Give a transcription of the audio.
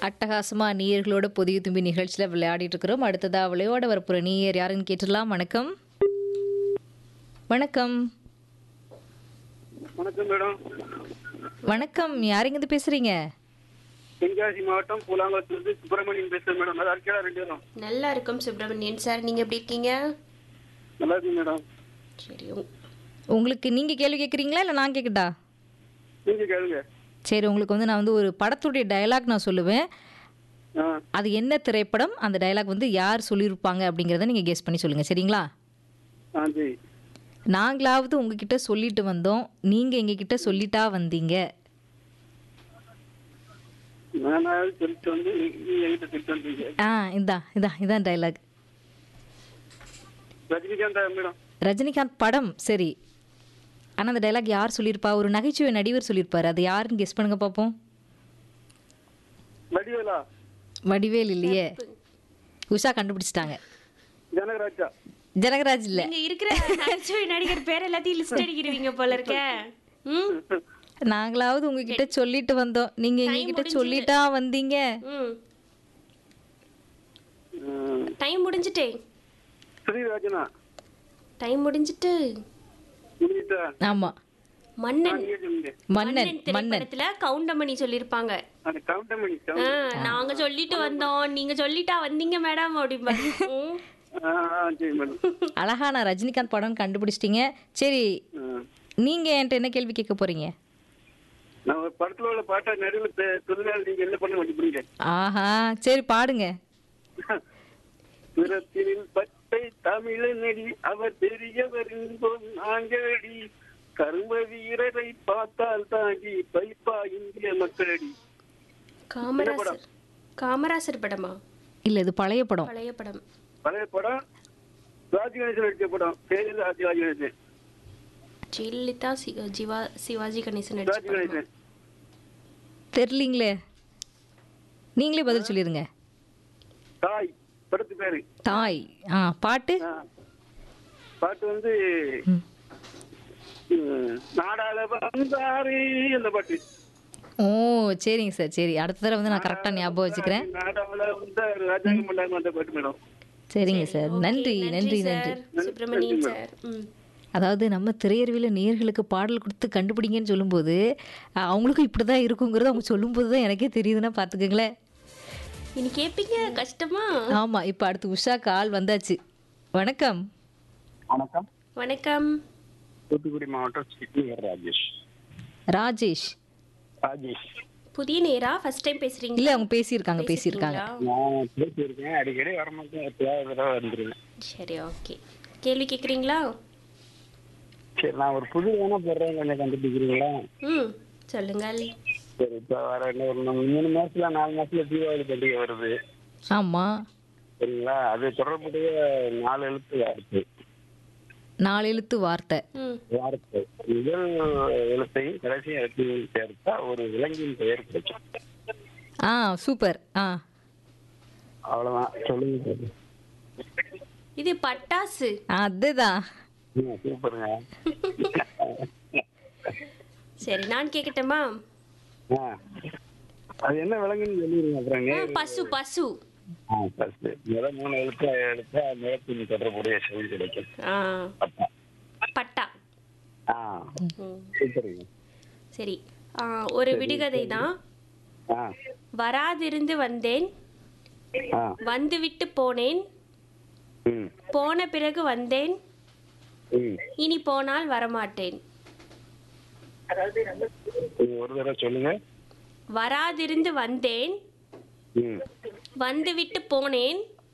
அட்டகாசமா நீயர்களோட புதிய தும்பி நிகழ்ச்சியில் விளையாடிட்டு இருக்கிறோம் அடுத்ததா விளையாட வரப்போற நீயர் யாருன்னு கேட்டுடலாம் வணக்கம் வணக்கம் வணக்கம் மேடம் வணக்கம் யாருங்கிருந்து பேசுறீங்க தென்காசி மாவட்டம் பூலாங்குளத்திலிருந்து சுப்பிரமணியன் பேசுறேன் மேடம் நல்லா இருக்கா ரெண்டு பேரும் நல்லா இருக்கும் சுப்பிரமணியன் சார் நீங்க எப்படி இருக்கீங்க நல்லா இருக்கு மேடம் சரி உங்- உங்களுக்கு நீங்க கேள்வி கேட்குறீங்களா இல்லை நான் கேட்கட்டா நீங்க கேளுங்க சரி உங்களுக்கு வந்து நான் வந்து ஒரு படத்துடைய டயலாக் நான் சொல்லுவேன் ஆ அது என்ன திரைப்படம் அந்த டயலாக் வந்து யார் சொல்லியிருப்பாங்க அப்படிங்கிறத நீங்கள் கெஸ் பண்ணி சொல்லுங்கள் சரிங்களா ஆ சரி நாங்களாவது உங்ககிட்ட சொல்லிட்டு வந்தோம் நீங்கள் எங்ககிட்ட சொல்லிட்டா வந்தீங்க நானாவது சொல்லிட்டு வந்து நீ- நீ என்கிட்ட சொல்லிட்டு வந்தீங்க ஆ இதான் இதான் இதான் டயலாக் ரஜினிகாந்தா மேடம் ரஜினிகாந்த் படம் சரி ஆனால் அந்த டைலாக் யார் சொல்லியிருப்பா ஒரு நகைச்சுவை நடிகர் சொல்லியிருப்பாரு அது யாருன்னு கெஸ் பண்ணுங்க பார்ப்போம் வடிவேலா வடிவேல் இல்லையே உஷா கண்டுபிடிச்சிட்டாங்க ஜனகராஜா ஜனகராஜ் இல்லை நீங்க இருக்கிற நகைச்சுவை நடிகர் பேர் எல்லாத்தையும் லிஸ்ட் அடிக்கிறீங்க போல இருக்க ம் நாங்களாவது உங்ககிட்ட சொல்லிட்டு வந்தோம் நீங்க எங்ககிட்ட சொல்லிட்டா வந்தீங்க ம் ம், டைம் முடிஞ்சிட்டே ஸ்ரீராஜனா டைம் முடிஞ்சிட்டு முடிஞ்சிட்டா ஆமா மன்னன் நீங்க சொல்லுங்க மன்னன் மன்னன் திரைப்படத்துல கவுண்டமணி சொல்லியிருப்பாங்க அந்த கவுண்டமணி ஆ, நாங்க சொல்லிட்டு வந்தோம் நீங்க சொல்லிட்டா வந்தீங்க மேடம் அப்படிம்பாங்க ம். ஆ ஆ, சரி மேடம் அழகா நான் ரஜினிகாந்த் படம் கண்டுபிடிச்சிட்டீங்க சரி ஆ. நீங்க என்கிட்ட என்ன கேள்வி கேட்க போறீங்க நான் ஒரு படத்துல உள்ள பாட்டை நடுவில் சொல்லுங்க நீங்க என்ன பண்ண வேண்டிய ஆஹா சரி பாடுங்க பிறத்தினில் பட்டை தமிழனடி அவர் பெரியவர் என்போம் நாங்களடி கரும வீரரை பார்த்தால் தாண்டி பைப்பா இந்திய மக்களடி காமராசர் காமராசர் படமா இல்ல இது பழைய படம் பழைய படம் பழைய படம் ராஜ் கணேசன் நடிச்ச படம் பேரு ராஜ் ராஜ் கணேசன் ஜெயலலிதா சி- ஜிவா சிவாஜி கணேசன் நடிச்ச ராஜ் படமா? கணேசன் தெரியலீங்களே நீங்களே பதில் சொல்லிருங்க தாய் படத்து பேரு தாய் ஆ பாட்டு ஆ. பாட்டு வந்து ம். ம், நாடாள வந்தாரு அந்த பாட்டு ஓ சரிங்க சார் சரி அடுத்த தடவை வந்து நான் கரெக்டாக ஞாபகம் வச்சுக்கிறேன் நாடாள வந்தாரு ராஜாங்கம் பண்ணாங்க அந்த பாட்டு மேடம் சரிங்க சார் ஓகே, நன்றி நன்றி நன்றி சார் சுப்பிரமணியன் சார் ம் அதாவது நம்ம திரையரவியில் நேர்களுக்கு பாடல் கொடுத்து கண்டுபிடிங்கன்னு சொல்லும்போது அஹ், அவங்களுக்கும் இப்படி தான் இருக்குங்கிறது அவங்க சொல்லும்போது தான் எனக்கே தெரியுதுன்னா பார்த்துக்கங்களேன் இனி கேப்பீங்க கஷ்டமா ஆமாம் இப்போ அடுத்து உஷா கால் வந்தாச்சு வணக்கம் வணக்கம் வணக்கம் தூத்துக்குடி மாவட்டம் சிட்னிகர் ராஜேஷ் ராஜேஷ் ராஜேஷ் புதிய நேரா ஃபர்ஸ்ட் டைம் பேசுறீங்க இல்லை அவங்க பேசியிருக்காங்க பேசியிருக்காங்க நான் பேசியிருக்கேன் அடிக்கடி வரமாட்டேன் எப்பயாவது தடவை வந்துருவேன் சரி ஓகே கேள்வி கேக்குறீங்களா சரி நான் ஒரு புது வேணா போடுறேன் கொஞ்சம் கண்டுபிடிக்கிறீங்களா ம் சொல்லுங்கள் சரி இப்போ வர இன்னும் ஒரு நம்ம மூணு மாசத்துல நாலு மாசத்துல தீபாவளி பண்டிகை வருது ஆமாம் சரிங்களா அது தொடர்புடைய நாலு எழுத்து வார்த்தை நாலு எழுத்து வார்த்தை ம் வார்த்தை முதல் எழுத்தையும் கடைசி எழுத்தையும் சேர்த்தா ஒரு விலங்கின் பெயர் கிடைக்கும் ஆ சூப்பர் ஆ அவ்வளவுதான் சொல்லுங்க இது பட்டாசு அதுதான் ம், சூப்பருங்க சரி நான் கேட்கட்டுமா ஆ. அது என்ன விலங்குன்னு சொல்லிடுங்க அப்புறம் ஆ, நேரு பசு பசு ஆ ஃபர்ஸ்ட் முதல் மூணு எழுத்து எழுத்தா நிலத்தின் தொடர்புடைய செவி கிடைக்கும் ஆ அப்பா பட்டா ஆ ம் சூப்பருங்க சரி ஆ, ஒரு விடுகதை தான் ஆ வராதிருந்து வந்தேன் ஆ வந்துவிட்டு போனேன் ம் போன பிறகு வந்தேன் ம் இனி போனால் வரமாட்டேன் இது ஒரு தடவை சொல்லுங்க வராதிருந்து வந்தேன் ம் வந்துவிட்டு போனேன்